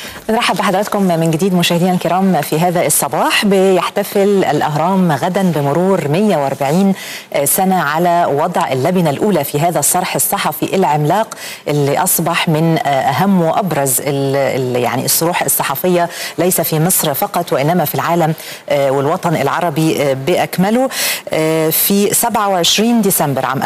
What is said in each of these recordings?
نرحب بحضراتكم من جديد مشاهدينا الكرام في هذا الصباح بيحتفل الأهرام غدا بمرور 140 سنة على وضع اللبنة الأولى في هذا الصرح الصحفي العملاق اللي أصبح من أهم وأبرز يعني الصروح الصحفية ليس في مصر فقط وإنما في العالم والوطن العربي بأكمله في 27 ديسمبر عام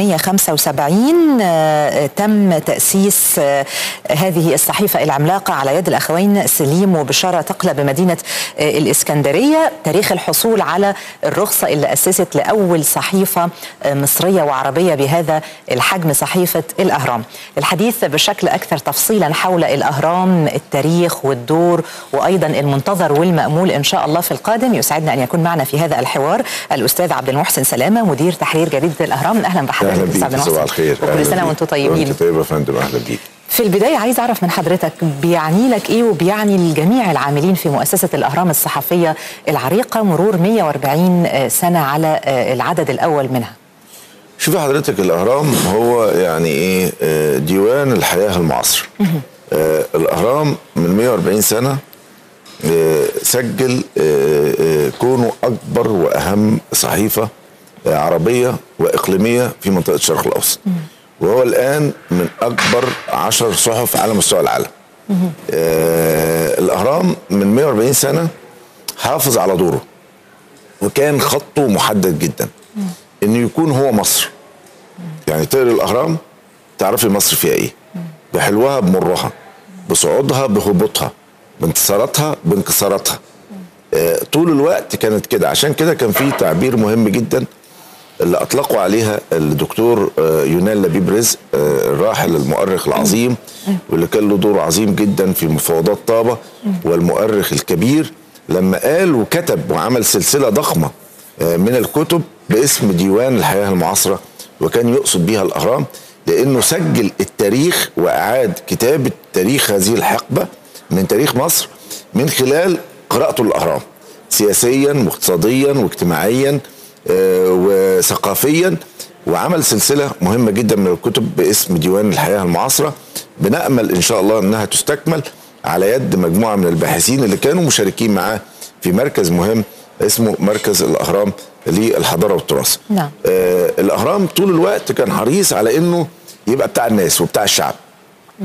1875 تم تأسيس هذه الصحيفة العملاقة على يد الأخوين سليم وبشارة تقلى بمدينة الإسكندرية تاريخ الحصول على الرخصة اللي أسست لأول صحيفة مصرية وعربية بهذا الحجم صحيفة الأهرام الحديث بشكل أكثر تفصيلا حول الأهرام التاريخ والدور وأيضا المنتظر والمأمول إن شاء الله في القادم يسعدنا أن يكون معنا في هذا الحوار الأستاذ عبد المحسن سلامة مدير تحرير جريدة الأهرام أهلا بحضرتك أهلا بيك صباح الخير وكل سنة وأنتم طيبين وأنت طيبة يا فندم أهلا بيك في البداية عايز أعرف من حضرتك بيعني لك إيه وبيعني لجميع العاملين في مؤسسة الأهرام الصحفية العريقة مرور 140 سنة على العدد الأول منها شوفي حضرتك الأهرام هو يعني إيه ديوان الحياة المعاصرة الأهرام من 140 سنة سجل كونه أكبر وأهم صحيفة عربية وإقليمية في منطقة الشرق الأوسط وهو الآن من أكبر عشر صحف على مستوى العالم آه الأهرام من 140 سنة حافظ على دوره وكان خطه محدد جدا انه يكون هو مصر يعني تقري الاهرام تعرفي مصر فيها ايه بحلوها بمرها بصعودها بهبوطها بانتصاراتها بانكساراتها آه طول الوقت كانت كده عشان كده كان في تعبير مهم جدا اللي اطلقوا عليها الدكتور يونان لبيب رزق الراحل المؤرخ العظيم واللي كان له دور عظيم جدا في مفاوضات طابه والمؤرخ الكبير لما قال وكتب وعمل سلسله ضخمه من الكتب باسم ديوان الحياه المعاصره وكان يقصد بيها الاهرام لانه سجل التاريخ واعاد كتابه تاريخ هذه الحقبه من تاريخ مصر من خلال قراءته الاهرام سياسيا واقتصاديا واجتماعيا وثقافيا وعمل سلسله مهمه جدا من الكتب باسم ديوان الحياه المعاصره بنامل ان شاء الله انها تستكمل على يد مجموعه من الباحثين اللي كانوا مشاركين معاه في مركز مهم اسمه مركز الاهرام للحضاره والتراث. نعم. آه الاهرام طول الوقت كان حريص على انه يبقى بتاع الناس وبتاع الشعب. م.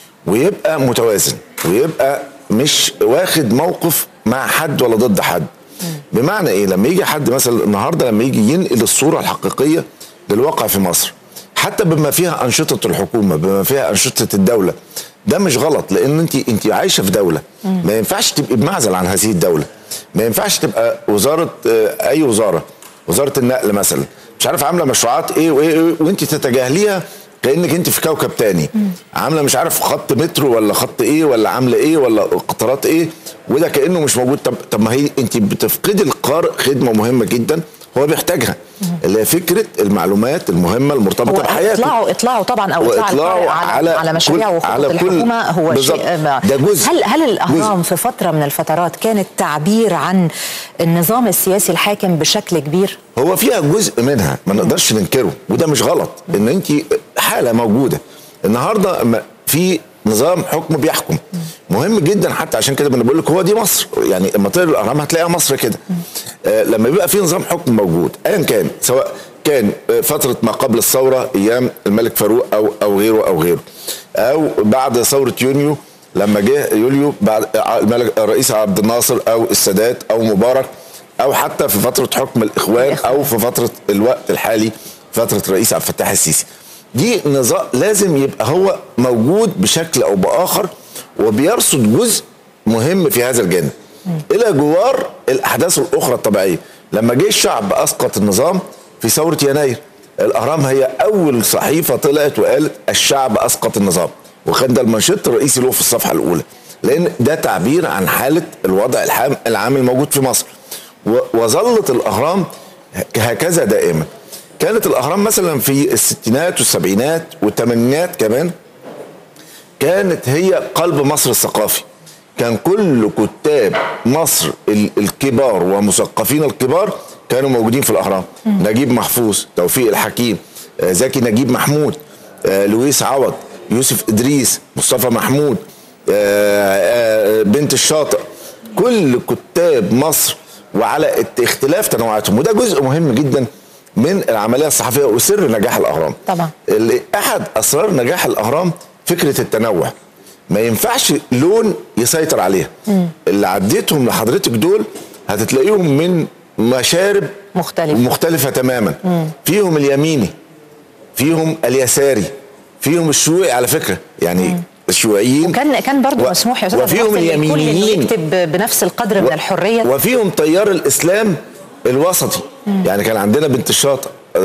ويبقى متوازن ويبقى مش واخد موقف مع حد ولا ضد حد. بمعنى ايه لما يجي حد مثلا النهارده لما يجي ينقل الصوره الحقيقيه للواقع في مصر حتى بما فيها انشطه الحكومه بما فيها انشطه الدوله ده مش غلط لان انت انت عايشه في دوله ما ينفعش تبقي بمعزل عن هذه الدوله ما ينفعش تبقى وزاره اي وزاره وزاره النقل مثلا مش عارف عامله مشروعات ايه وايه وانت تتجاهليها كانك انت في كوكب تاني عامله مش عارف خط مترو ولا خط ايه ولا عامله ايه ولا قطارات ايه وده كانه مش موجود طب طب ما هي انت بتفقدي القارئ خدمه مهمه جدا هو بيحتاجها اللي هي فكره المعلومات المهمه المرتبطه بحياته اطلاعه اطلاعه طبعا او اطلاعه على على مشاريع وخطط الحكومه هو شيء ده جزء هل هل الاهرام في فتره من الفترات كانت تعبير عن النظام السياسي الحاكم بشكل كبير هو فيها جزء منها ما نقدرش ننكره وده مش غلط ان انت حاله موجوده النهارده في نظام حكم بيحكم مهم جدا حتى عشان كده بنقول لك هو دي مصر يعني لما تقرا الاهرام هتلاقيها مصر كده آه لما يبقى في نظام حكم موجود ايا كان سواء كان فتره ما قبل الثوره ايام الملك فاروق او او غيره او غيره او بعد ثوره يونيو لما جه يوليو بعد الملك الرئيس عبد الناصر او السادات او مبارك او حتى في فتره حكم الاخوان او في فتره الوقت الحالي فتره الرئيس عبد الفتاح السيسي دي نظام لازم يبقى هو موجود بشكل او باخر وبيرصد جزء مهم في هذا الجانب الى جوار الاحداث الاخرى الطبيعيه لما جه الشعب اسقط النظام في ثوره يناير الاهرام هي اول صحيفه طلعت وقالت الشعب اسقط النظام وكان ده المنشط الرئيسي له في الصفحه الاولى لان ده تعبير عن حاله الوضع العام الموجود في مصر وظلت الاهرام هكذا دائما كانت الاهرام مثلا في الستينات والسبعينات والثمانينات كمان كانت هي قلب مصر الثقافي كان كل كتاب مصر الكبار ومثقفين الكبار كانوا موجودين في الاهرام نجيب محفوظ توفيق الحكيم زكي نجيب محمود لويس عوض يوسف ادريس مصطفى محمود بنت الشاطئ كل كتاب مصر وعلى اختلاف تنوعاتهم وده جزء مهم جدا من العمليه الصحفيه وسر نجاح الاهرام طبعا. اللي احد اسرار نجاح الاهرام فكره التنوع ما ينفعش لون يسيطر عليها اللي عديتهم لحضرتك دول هتتلاقيهم من مشارب مختلفة. مختلفه تماما فيهم اليميني فيهم اليساري فيهم الشيوعي على فكره يعني الشيوعيين كان كان برضه و- مسموح يا استاذ عبد وفيهم الباسط للكل إنه اليمينيين يكتب بنفس القدر من الحريه وفيهم تيار الاسلام الوسطي يعني كان عندنا بنت الشاطئ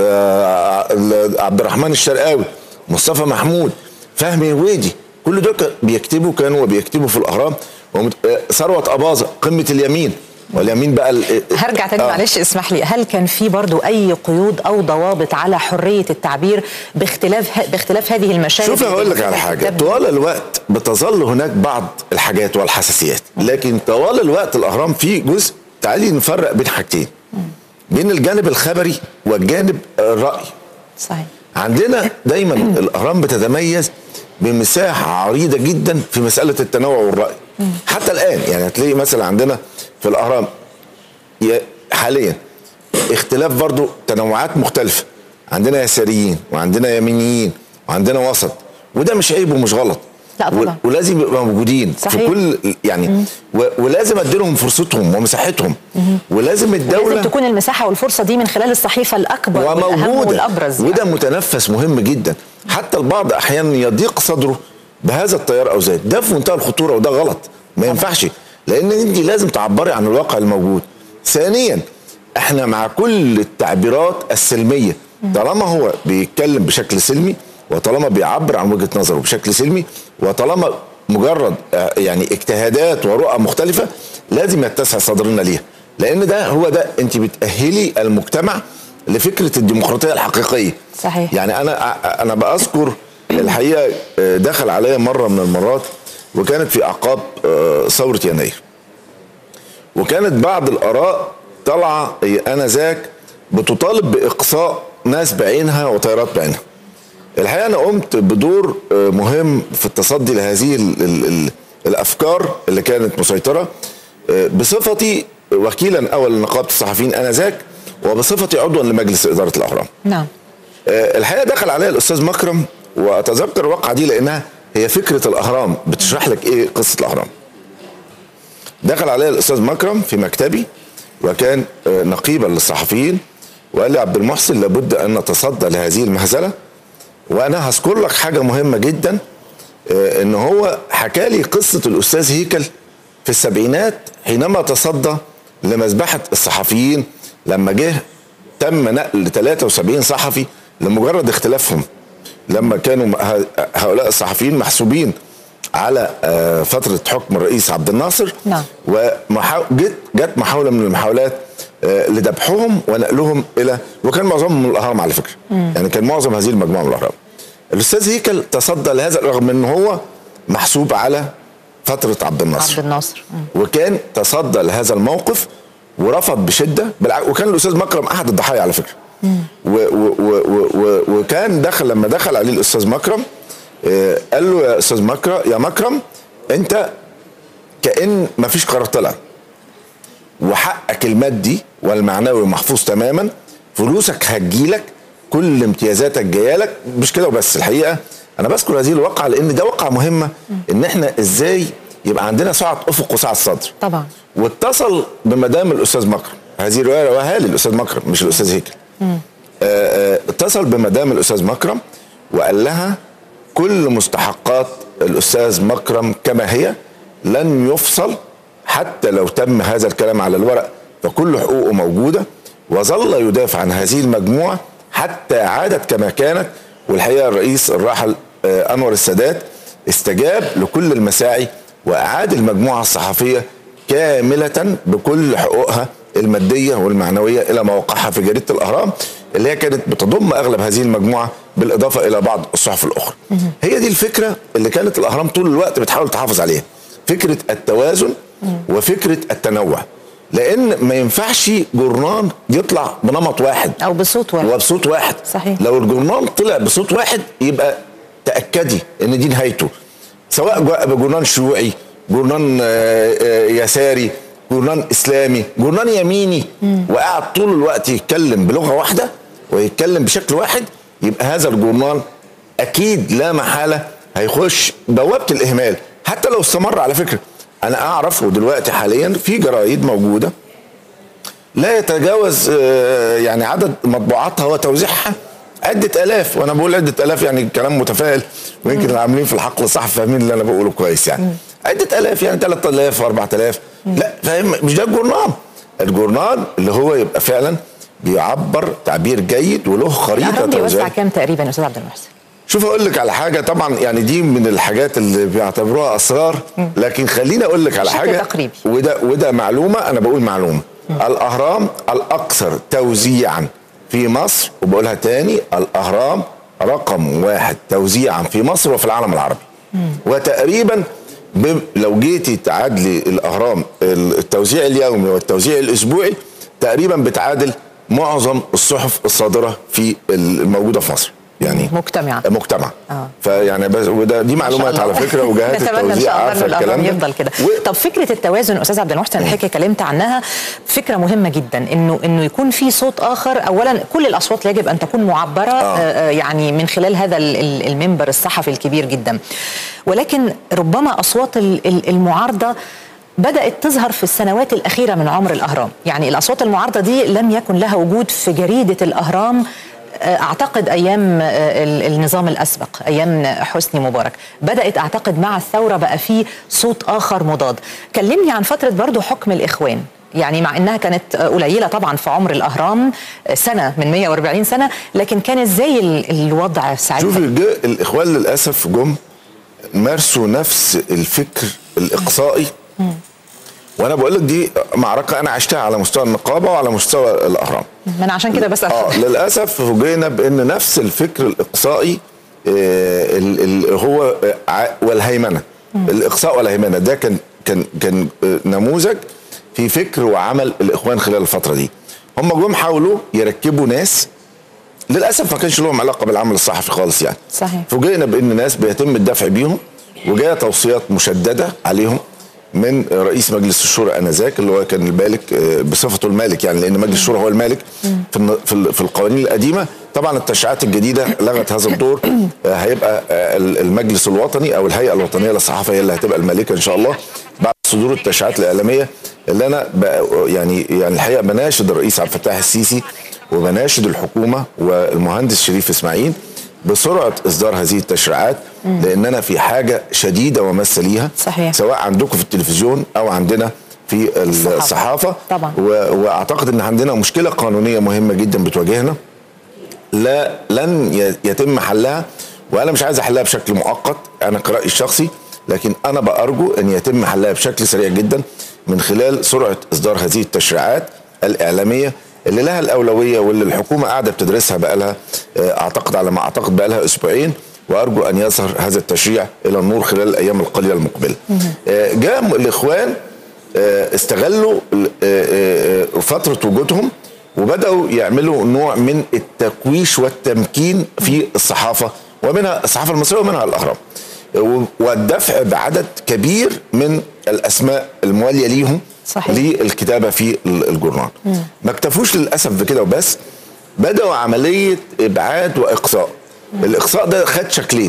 آه، عبد الرحمن الشرقاوي مصطفى محمود فهمي هويدي كل دول كان- بيكتبوا كانوا بيكتبوا في الاهرام ومت- آه، ثروت اباظه قمه اليمين واليمين بقى ال- هرجع تاني آه. معلش اسمح لي هل كان في برضو اي قيود او ضوابط على حريه التعبير باختلاف باختلاف هذه المشاهد شوف هقول لك على حاجه طوال الوقت بتظل هناك بعض الحاجات والحساسيات لكن طوال الوقت الاهرام فيه جزء تعالي نفرق بين حاجتين بين الجانب الخبري والجانب الراي صحيح عندنا دايما الاهرام بتتميز بمساحه عريضه جدا في مساله التنوع والراي حتى الان يعني هتلاقي مثلا عندنا في الاهرام ي- حاليا اختلاف برضو تنوعات مختلفه عندنا يساريين وعندنا يمينيين وعندنا وسط وده مش عيب ومش غلط لا طبعا. و- ولازم يبقى موجودين صحيح. في كل يعني و- ولازم اديلهم فرصتهم ومساحتهم ولازم الدوله لازم تكون المساحه والفرصه دي من خلال الصحيفه الاكبر والاهم وموجوده والابرز وده يعني. متنفس مهم جدا حتى البعض احيانا يضيق صدره بهذا التيار او ذات ده في منتهى الخطوره وده غلط ما ينفعش لان انت لازم تعبري عن الواقع الموجود ثانيا احنا مع كل التعبيرات السلميه طالما هو بيتكلم بشكل سلمي وطالما بيعبر عن وجهه نظره بشكل سلمي وطالما مجرد آه، يعني اجتهادات ورؤى مختلفه لازم يتسع صدرنا ليها لان ده هو ده انت بتاهلي المجتمع لفكره الديمقراطيه الحقيقيه صحيح. يعني انا انا بذكر الحقيقه آه، دخل عليا مره من المرات وكانت في اعقاب آه، ثوره يناير وكانت بعض الاراء طالعه انذاك بتطالب باقصاء ناس بعينها وطيارات بعينها الحقيقه انا قمت بدور آه، مهم في التصدي لهذه ال ال ال الافكار اللي كانت مسيطره آه، بصفتي وكيلا اول لنقابه الصحفيين انذاك وبصفتي عضوا لمجلس اداره الاهرام نعم آه، الحقيقه دخل عليا الاستاذ مكرم واتذكر الواقعه دي لانها هي فكره الاهرام بتشرح لك ايه قصه الاهرام دخل عليا الاستاذ مكرم في مكتبي وكان آه، نقيبا للصحفيين وقال لي عبد المحسن لابد ان نتصدى لهذه المهزله وانا هذكر لك حاجه مهمه جدا آه، ان هو حكى لي قصه الاستاذ هيكل في السبعينات حينما تصدى لمذبحه الصحفيين لما جه تم نقل 73 صحفي لمجرد اختلافهم لما كانوا ه- هؤلاء الصحفيين محسوبين على آه، فتره حكم الرئيس عبد الناصر نعم. وجت جت محاوله من المحاولات آه، لذبحهم ونقلهم الى وكان معظمهم من الاهرام على فكره يعني كان معظم هذه المجموعه من الاهرام الاستاذ هيكل تصدى لهذا رغم ان هو محسوب على فتره عبد الناصر عبد الناصر مم. وكان تصدى لهذا الموقف ورفض بشده بالع- وكان الاستاذ مكرم احد الضحايا على فكره و و و و و وكان دخل لما دخل عليه الاستاذ مكرم آه، قال له يا استاذ مكرم يا مكرم انت كان ما فيش قرار طلع وحقك المادي والمعنوي محفوظ تماما فلوسك هتجيلك كل امتيازاتك جايالك مش كده وبس الحقيقه انا بذكر هذه الواقعه لان ده واقعه مهمه ان احنا ازاي يبقى عندنا سعه افق وسعه صدر طبعا واتصل بمدام الاستاذ مكرم هذه الروايه رواها لي الاستاذ مكرم مش الاستاذ هيكل آه، آه، اتصل بمدام الاستاذ مكرم وقال لها كل مستحقات الاستاذ مكرم كما هي لن يفصل حتى لو تم هذا الكلام على الورق فكل حقوقه موجوده وظل يدافع عن هذه المجموعه حتى عادت كما كانت والحقيقه الرئيس الراحل آه، انور السادات استجاب لكل المساعي واعاد المجموعه الصحفيه كامله بكل حقوقها الماديه والمعنويه الى موقعها في جريده الاهرام اللي هي كانت بتضم اغلب هذه المجموعه بالاضافه الى بعض الصحف الاخرى. هي دي الفكره اللي كانت الاهرام طول الوقت بتحاول تحافظ عليها. فكره التوازن وفكره التنوع. لان ما ينفعش جورنان يطلع بنمط واحد او بصوت واحد وبصوت واحد صحيح. لو الجورنال طلع بصوت واحد يبقى تاكدي ان دي نهايته سواء جاء بجورنال شيوعي جورنان آه، آه، يساري جورنان اسلامي جورنان يميني وقاعد طول الوقت يتكلم بلغه واحده ويتكلم بشكل واحد يبقى هذا الجورنال اكيد لا محاله هيخش بوابه الاهمال حتى لو استمر على فكره انا اعرف ودلوقتي حاليا في جرايد موجوده لا يتجاوز آه، يعني عدد مطبوعاتها وتوزيعها عدة آلاف وأنا بقول عدة آلاف يعني كلام متفائل ويمكن العاملين في الحقل الصحفي فاهمين اللي أنا بقوله كويس يعني عدة آلاف يعني 3000 4000 لا فاهم مش ده الجورنال الجورنال اللي هو يبقى فعلا بيعبر تعبير جيد وله خريطة الأهرام بيوزع توزيع كام تقريبا يا أستاذ عبد المحسن؟ شوف اقول لك على حاجه طبعا يعني دي من الحاجات اللي بيعتبروها اسرار لكن خليني اقول لك على بشكل حاجه تقريبي. وده وده معلومه انا بقول معلومه الاهرام الاكثر توزيعا في مصر وبقولها تاني الاهرام رقم واحد توزيعا في مصر وفي العالم العربي وتقريبا ب- لو جيتي تعادلي الاهرام التوزيع اليومي والتوزيع الاسبوعي تقريبا بتعادل معظم الصحف الصادره في الموجوده في مصر يعني مجتمعة. مجتمع آه. فيعني بس وده دي معلومات على فكره وجهات نتمنى ان التوزيع شاء الله عارفه ان الأهرام الكلام ده يفضل كده و- طب فكره التوازن استاذ عبد المحسن الحكي كلمت عنها فكره مهمه جدا انه انه يكون في صوت اخر اولا كل الاصوات يجب ان تكون معبره آه. آه يعني من خلال هذا ال- ال- المنبر الصحفي الكبير جدا ولكن ربما اصوات ال- ال- المعارضه بدأت تظهر في السنوات الأخيرة من عمر الأهرام يعني الأصوات المعارضة دي لم يكن لها وجود في جريدة الأهرام آه، أعتقد أيام آه، ال- النظام الأسبق أيام حسني مبارك بدأت أعتقد مع الثورة بقى في صوت آخر مضاد كلمني عن فترة برضو حكم الإخوان يعني مع انها كانت آه، قليله طبعا في عمر الاهرام آه، سنه من 140 سنه لكن كان ازاي ال- الوضع ساعتها شوفي جه الاخوان للاسف جم مارسوا نفس الفكر الاقصائي وانا بقول لك دي معركه انا عشتها على مستوى النقابه وعلى مستوى الاهرام ما انا عشان كده بسال اه للاسف فوجئنا بان نفس الفكر الاقصائي آه، ال- ال- هو آه، ع- والهيمنه الاقصاء والهيمنه ده كان كان كان آه، نموذج في فكر وعمل الاخوان خلال الفتره دي هم جم حاولوا يركبوا ناس للاسف ما كانش لهم علاقه بالعمل الصحفي خالص يعني صحيح. فوجئنا بان ناس بيتم الدفع بيهم وجايه توصيات مشدده عليهم من رئيس مجلس الشورى انذاك اللي هو كان المالك آه، بصفته المالك يعني لان مجلس الشورى هو المالك في الن- في ال- في القوانين القديمه طبعا التشريعات الجديده لغت هذا الدور آه، هيبقى آه، ال- المجلس الوطني او الهيئه الوطنيه للصحافه هي اللي هتبقى المالكه ان شاء الله بعد صدور التشريعات الاعلاميه اللي انا بقى- يعني يعني الحقيقه بناشد الرئيس عبد الفتاح السيسي وبناشد الحكومه والمهندس شريف اسماعيل بسرعه اصدار هذه التشريعات لاننا في حاجه شديده وماسه ليها صحيح. سواء عندكم في التلفزيون او عندنا في الصحافة. الصحافه طبعا. و... واعتقد ان عندنا مشكله قانونيه مهمه جدا بتواجهنا لا لن ي- يتم حلها وانا مش عايز احلها بشكل مؤقت انا كرأيي الشخصي لكن انا بارجو ان يتم حلها بشكل سريع جدا من خلال سرعه اصدار هذه التشريعات الاعلاميه اللي لها الاولويه واللي الحكومه قاعده بتدرسها بقالها آه، اعتقد على ما اعتقد بقالها اسبوعين وارجو ان يظهر هذا التشريع الى النور خلال الايام القليله المقبله. آه، جاء الاخوان آه، استغلوا ال- آه، آه، فتره وجودهم وبداوا يعملوا نوع من التكويش والتمكين في الصحافه ومنها الصحافه المصريه ومنها الاهرام و- والدفع بعدد كبير من الاسماء المواليه ليهم صحيح. للكتابه في ال- الجورنال ما اكتفوش للاسف بكده وبس بداوا عمليه ابعاد واقصاء الاقصاء ده خد شكلين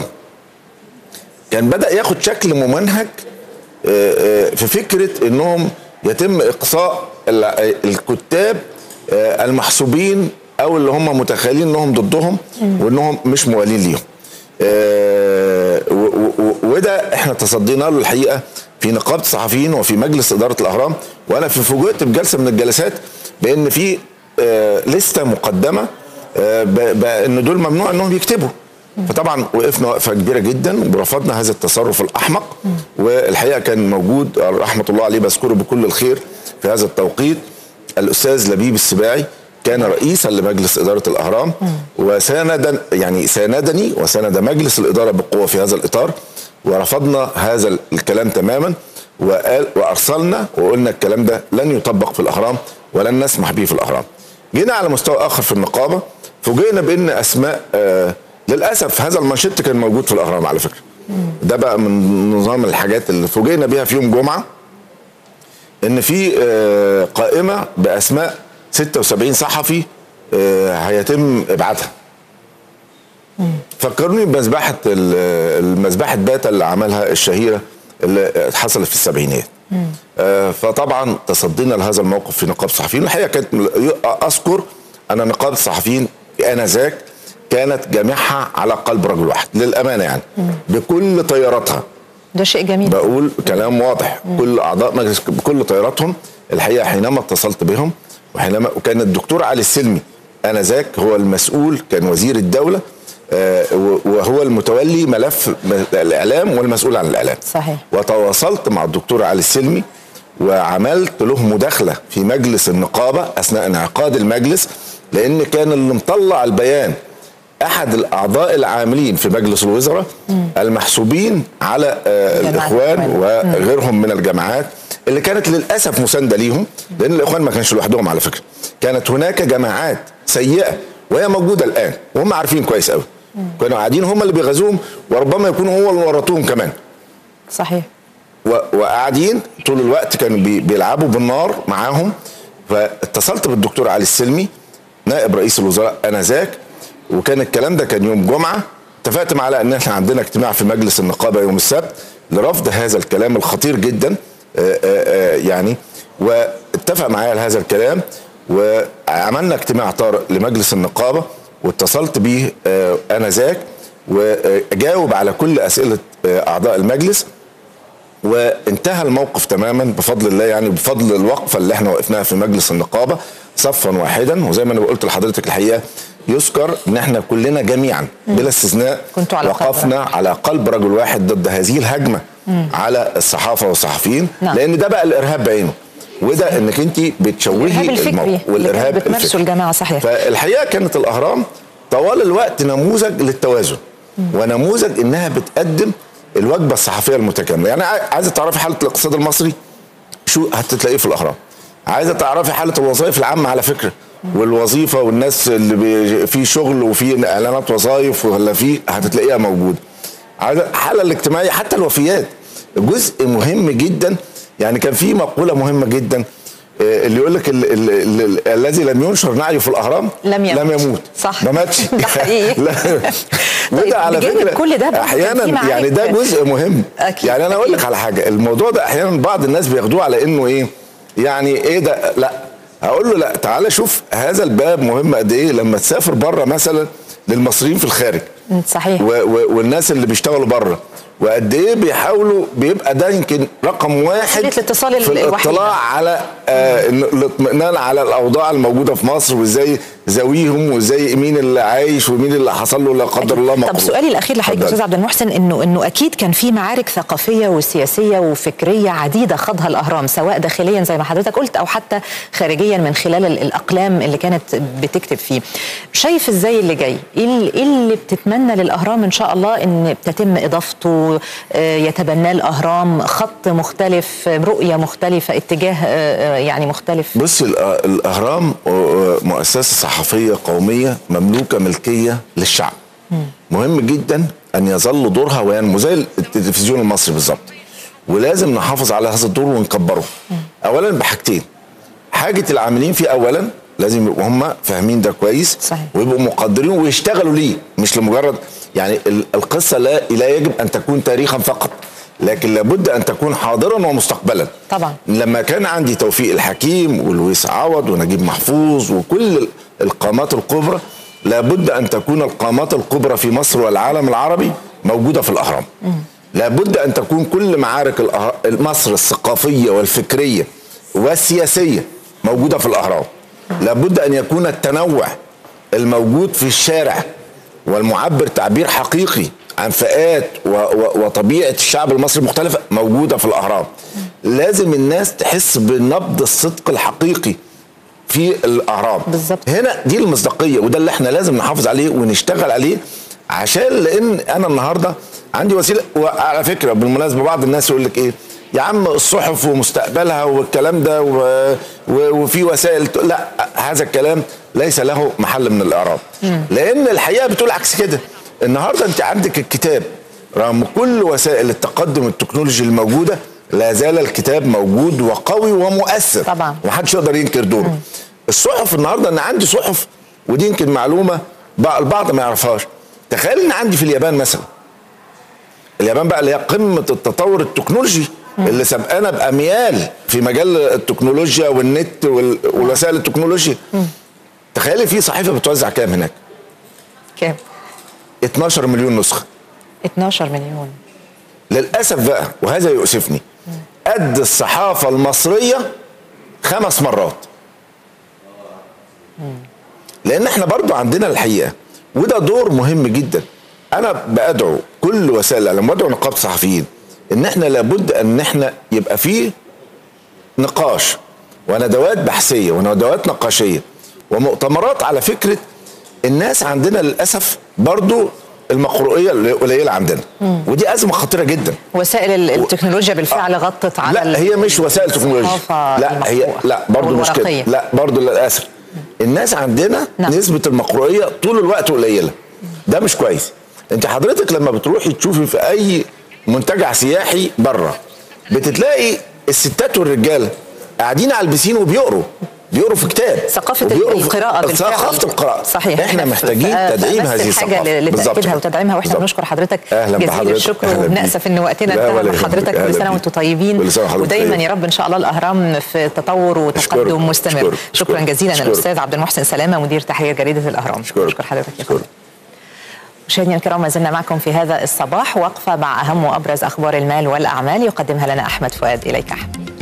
كان بدا ياخد شكل ممنهج آه، آه، في فكره انهم يتم اقصاء ال- آه، الكتاب آه، المحسوبين او اللي هم متخيلين انهم ضدهم وانهم مش موالين ليهم آه، و- و- و- وده احنا تصدينا له الحقيقه في نقابه الصحفيين وفي مجلس اداره الاهرام وانا في فوجئت بجلسه من الجلسات بان في آه، لسته مقدمه آه، ب- بان دول ممنوع انهم يكتبوا فطبعا وقفنا وقفه كبيره جدا ورفضنا هذا التصرف الاحمق والحقيقه كان موجود رحمه الله عليه بذكره بكل الخير في هذا التوقيت الاستاذ لبيب السباعي كان رئيسا لمجلس اداره الاهرام وساندا يعني ساندني وساند مجلس الاداره بقوه في هذا الاطار ورفضنا هذا الكلام تماما وقال وارسلنا وقلنا الكلام ده لن يطبق في الاهرام ولن نسمح به في الاهرام. جينا على مستوى اخر في النقابه فوجئنا بان اسماء آه للاسف هذا المانشيت كان موجود في الاهرام على فكره ده بقى من نظام الحاجات اللي فوجئنا بيها في يوم جمعه ان في آه، قائمه باسماء 76 صحفي آه، هيتم ابعادها فكروني بمذبحه ال- المذبحه باتا اللي عملها الشهيره اللي حصلت في السبعينات آه، فطبعا تصدينا لهذا الموقف في نقابه الصحفيين الحقيقه كانت اذكر ان نقابه الصحفيين انذاك كانت جامعها على قلب رجل واحد للامانه يعني بكل طياراتها ده شيء جميل بقول كلام واضح كل اعضاء مجلس بكل طياراتهم الحقيقه حينما اتصلت بهم وحينما وكان الدكتور علي السلمي انذاك هو المسؤول كان وزير الدوله آه، و- وهو المتولي ملف م- الاعلام والمسؤول عن الاعلام صحيح. وتواصلت مع الدكتور علي السلمي وعملت له مداخله في مجلس النقابه اثناء انعقاد المجلس لان كان اللي مطلع البيان احد الاعضاء العاملين في مجلس الوزراء المحسوبين على آه، جماعة الاخوان الإخوان. وغيرهم من الجماعات اللي كانت للاسف مسانده ليهم لان الاخوان ما كانش لوحدهم على فكره كانت هناك جماعات سيئه وهي موجوده الان وهم عارفين كويس قوي كانوا قاعدين هم اللي بيغزوهم وربما يكونوا هو اللي ورطوهم كمان صحيح و- وقاعدين طول الوقت كانوا بي- بيلعبوا بالنار معاهم فاتصلت بالدكتور علي السلمي نائب رئيس الوزراء انذاك وكان الكلام ده كان يوم جمعه اتفقت معاه على ان احنا عندنا اجتماع في مجلس النقابه يوم السبت لرفض هذا الكلام الخطير جدا آه، آه، آه، يعني واتفق معايا على هذا الكلام وعملنا اجتماع طارئ لمجلس النقابه واتصلت بيه آه، انذاك وجاوب على كل اسئله آه، اعضاء المجلس وانتهى الموقف تماما بفضل الله يعني بفضل الوقفه اللي احنا وقفناها في مجلس النقابه صفا واحدا وزي ما انا قلت لحضرتك الحقيقه يذكر ان احنا كلنا جميعا بلا استثناء كنتوا على قلب وقفنا على قلب رجل واحد ضد هذه الهجمه على الصحافه والصحفيين نعم. لان ده بقى الارهاب بعينه وده انك انت بتشوهي الإرهاب الفكري الموقف اللي كانت بتمارسه الفكري. الجماعة، صحيح. فالحقيقه كانت الاهرام طوال الوقت نموذج للتوازن ونموذج انها بتقدم الوجبه الصحفيه المتكامله يعني عاي- عايزه تعرفي حاله الاقتصاد المصري شو هتلاقيه في الاهرام عايزه تعرفي حاله الوظائف العامه على فكره والوظيفه والناس اللي بي في شغل وفي اعلانات وظائف ولا في هتلاقيها موجوده عايزه الحاله الاجتماعيه حتى الوفيات جزء مهم جدا يعني كان في مقوله مهمه جدا آه، اللي يقول لك ال- ال- ال- ال- الذي لم ينشر نعيه في الاهرام لم يموت. لم يموت صح. ما ماتش ده حقيقي. لا طيب، وده على بجانب فكره كل ده برضه كان في احيانا معارك. يعني ده جزء مهم أكيد، يعني انا اقول لك أكيد. على حاجه الموضوع ده احيانا بعض الناس بياخدوه على انه ايه يعني ايه ده لا هقول له لا تعالى شوف هذا الباب مهم قد ايه لما تسافر بره مثلا للمصريين في الخارج مم، صحيح و و والناس اللي بيشتغلوا بره وقد ايه بيحاولوا بيبقى ده يمكن رقم واحد وسيلة الاتصال في الوحيدة. الاطلاع على آه إن- الاطمئنان على الاوضاع الموجوده في مصر وازاي زاويهم وازاي مين اللي عايش ومين اللي حصل له لا قدر الله طب مقروض. سؤالي الاخير لحضرتك اتفضل. استاذ عبد المحسن انه انه اكيد كان في معارك ثقافيه وسياسيه وفكريه عديده خاضها الاهرام سواء داخليا زي ما حضرتك قلت او حتى خارجيا من خلال ال- الاقلام اللي كانت بتكتب فيه. شايف ازاي اللي جاي؟ ايه ال- إيه اللي بتتمنى للاهرام ان شاء الله ان تتم اضافته آه، يتبناه الاهرام خط مختلف آه، رؤيه مختلفه اتجاه آه، آه، يعني مختلف بص الأ- الاهرام آه، مؤسسه صحفيه قوميه مملوكه ملكيه للشعب مهم جدا ان يظل دورها وينمو زي التلفزيون المصري بالظبط ولازم نحافظ على هذا الدور ونكبره اولا بحاجتين حاجه العاملين فيه اولا لازم يبقوا هم فاهمين ده كويس صحيح. ويبقوا مقدرين ويشتغلوا ليه مش لمجرد يعني ال- القصه لا لا يجب ان تكون تاريخا فقط لكن لابد ان تكون حاضرا ومستقبلا طبعا. لما كان عندي توفيق الحكيم ولويس عوض ونجيب محفوظ وكل ال- القامات الكبرى لابد ان تكون القامات الكبرى في مصر والعالم العربي موجوده في الاهرام لابد ان تكون كل معارك الأه- مصر الثقافيه والفكريه والسياسيه موجوده في الاهرام لابد ان يكون التنوع الموجود في الشارع والمعبر تعبير حقيقي عن فئات و- و- وطبيعه الشعب المصري مختلفه موجوده في الاهرام لازم الناس تحس بنبض الصدق الحقيقي في الاهرام بالظبط. هنا دي المصداقيه وده اللي احنا لازم نحافظ عليه ونشتغل عليه عشان لان انا النهارده عندي وسيله وعلى فكره بالمناسبه بعض الناس يقول لك ايه يا عم الصحف ومستقبلها والكلام ده و... و... وفي وسائل ت- لا هذا الكلام ليس له محل من الاعراب لان الحقيقه بتقول عكس كده النهارده انت عندك الكتاب رغم كل وسائل التقدم التكنولوجي الموجوده لا زال الكتاب موجود وقوي ومؤثر طبعا. ومحدش يقدر ينكر دوره الصحف النهارده انا عندي صحف ودي يمكن معلومه بقى- البعض ما يعرفهاش تخيل ان عندي في اليابان مثلا اليابان بقى اللي هي قمه التطور التكنولوجي اللي سبقانا باميال في مجال التكنولوجيا والنت وال- والوسائل التكنولوجيا تخيلي في صحيفه بتوزع كام هناك كام 12 مليون نسخه 12 مليون للاسف بقى وهذا يؤسفني قد الصحافه المصريه خمس مرات لان احنا برضو عندنا الحقيقه وده دور مهم جدا انا بادعو كل وسائل الاعلام وادعو نقابه الصحفيين ان احنا لابد ان احنا يبقى فيه نقاش وندوات بحثيه وندوات نقاشيه ومؤتمرات على فكره الناس عندنا للاسف برضو المقروئيه قليله عندنا ودي ازمه خطيره جدا وسائل ال- التكنولوجيا بالفعل غطت على لا هي مش وسائل تكنولوجيا الصحافة لا هي المقروءة لا برضه أو مش كده الورقية. لا برضه للاسف الناس عندنا نعم. نسبه المقروئيه طول الوقت قليله ده مش كويس انت حضرتك لما بتروحي تشوفي في اي منتجع سياحي بره بتتلاقي الستات والرجاله قاعدين على البسين وبيقروا بيقروا في كتاب ثقافة وبيقروا في- القراءة بالفعل ثقافة القراءة صحيح احنا في- محتاجين في- تدعيم بس هذه الحاجة الثقافة ل- بالظبط لتأكيدها كده. وتدعيمها واحنا بالظبط. بنشكر حضرتك أهلا جزيل بحضرتك. الشكر أهلا بيك. وبنأسف ان وقتنا لا انتهى ولا مع يهمك. حضرتك أهلا كل سنة بيك. وانتم طيبين كل سنة وحضرتك ودايما طيب. يا رب ان شاء الله الاهرام في تطور وتقدم أشكرك. مستمر أشكرك. شكرا أشكرك. جزيلا أشكرك. الاستاذ عبد المحسن سلامة مدير تحرير جريدة الاهرام أشكرك. اشكر حضرتك يا أشكرك. فندم مشاهدينا الكرام ما زلنا معكم في هذا الصباح وقفة مع أهم وأبرز أخبار المال والأعمال يقدمها لنا أحمد فؤاد إليك أحمد